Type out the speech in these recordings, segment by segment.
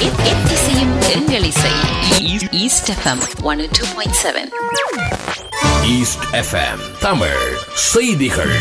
எத்திசையும் எங்கள் இசை East FM one two point seven East FM Tamil செய்திகள்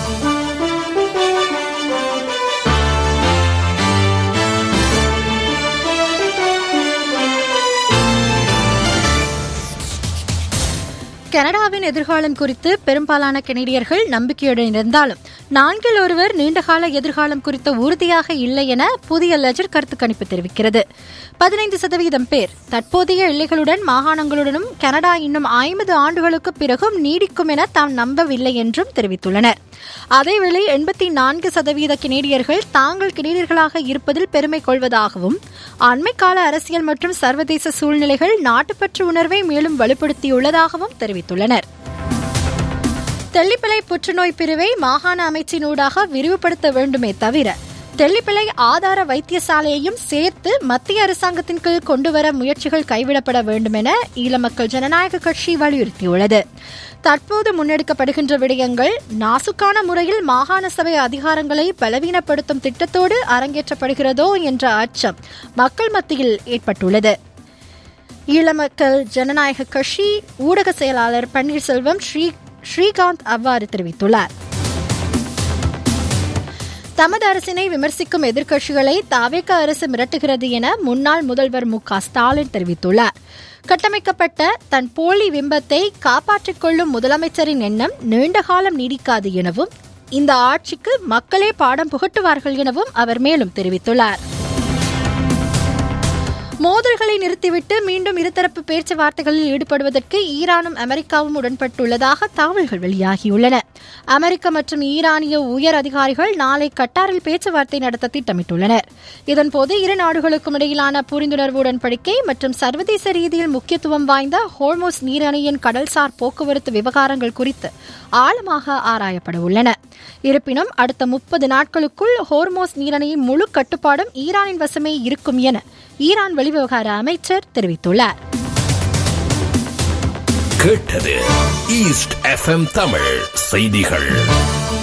கனடாவின் எதிர்காலம் குறித்து பெரும்பாலான கனடியர்கள் நம்பிக்கையுடன் இருந்தாலும் நான்கில் ஒருவர் நீண்டகால எதிர்காலம் குறித்த உறுதியாக இல்லை என புதிய லெஜர் கருத்து கணிப்பு தெரிவிக்கிறது பதினைந்து சதவீதம் பேர் தற்போதைய எல்லைகளுடன் மாகாணங்களுடனும் கனடா இன்னும் ஐம்பது ஆண்டுகளுக்கு பிறகும் நீடிக்கும் என தாம் நம்பவில்லை என்றும் தெரிவித்துள்ளனர் அதேவேளை எண்பத்தி நான்கு சதவீத கனேடியர்கள் தாங்கள் கனேடியர்களாக இருப்பதில் பெருமை கொள்வதாகவும் அண்மைக்கால அரசியல் மற்றும் சர்வதேச சூழ்நிலைகள் நாட்டுப்பற்று உணர்வை மேலும் வலுப்படுத்தியுள்ளதாகவும் தெரிவித்துள்ளனர் தெல்லிப்பிளை புற்றுநோய் பிரிவை மாகாண அமைச்சினூடாக விரிவுபடுத்த வேண்டுமே தவிர தெல்லிப்பிளை ஆதார வைத்தியசாலையையும் சேர்த்து மத்திய அரசாங்கத்தின் கீழ் கொண்டுவர முயற்சிகள் கைவிடப்பட வேண்டும் என ஈழ மக்கள் ஜனநாயக கட்சி வலியுறுத்தியுள்ளது தற்போது முன்னெடுக்கப்படுகின்ற விடயங்கள் நாசுக்கான முறையில் மாகாண சபை அதிகாரங்களை பலவீனப்படுத்தும் திட்டத்தோடு அரங்கேற்றப்படுகிறதோ என்ற அச்சம் மக்கள் மத்தியில் ஏற்பட்டுள்ளது ஈழ மக்கள் ஜனநாயக கட்சி ஊடக செயலாளர் பன்னீர்செல்வம் ஸ்ரீ ஸ்ரீகாந்த் அவ்வாறு தெரிவித்துள்ளார் தமது அரசினை விமர்சிக்கும் எதிர்க்கட்சிகளை தாவேக அரசு மிரட்டுகிறது என முன்னாள் முதல்வர் மு க ஸ்டாலின் தெரிவித்துள்ளார் கட்டமைக்கப்பட்ட தன் போலி பிம்பத்தை காப்பாற்றிக் கொள்ளும் முதலமைச்சரின் எண்ணம் நீண்டகாலம் நீடிக்காது எனவும் இந்த ஆட்சிக்கு மக்களே பாடம் புகட்டுவார்கள் எனவும் அவர் மேலும் தெரிவித்துள்ளார் மோதல்களை நிறுத்திவிட்டு மீண்டும் இருதரப்பு பேச்சுவார்த்தைகளில் ஈடுபடுவதற்கு ஈரானும் அமெரிக்காவும் உடன்பட்டுள்ளதாக தகவல்கள் வெளியாகியுள்ளன அமெரிக்க மற்றும் ஈரானிய உயர் அதிகாரிகள் நாளை கட்டாரில் பேச்சுவார்த்தை நடத்த திட்டமிட்டுள்ளனர் இதன்போது இரு நாடுகளுக்கும் இடையிலான புரிந்துணர்வு உடன்படிக்கை மற்றும் சர்வதேச ரீதியில் முக்கியத்துவம் வாய்ந்த ஹோர்மோஸ் நீரணியின் கடல்சார் போக்குவரத்து விவகாரங்கள் குறித்து ஆழமாக ஆராயப்பட உள்ளன இருப்பினும் அடுத்த முப்பது நாட்களுக்குள் ஹோர்மோஸ் நீரணியின் முழு கட்டுப்பாடும் ஈரானின் வசமே இருக்கும் என ஈரான் வெளிவிவகார அமைச்சர் தெரிவித்துள்ளார் கேட்டது ஈஸ்ட் எஃப்எம் தமிழ் செய்திகள்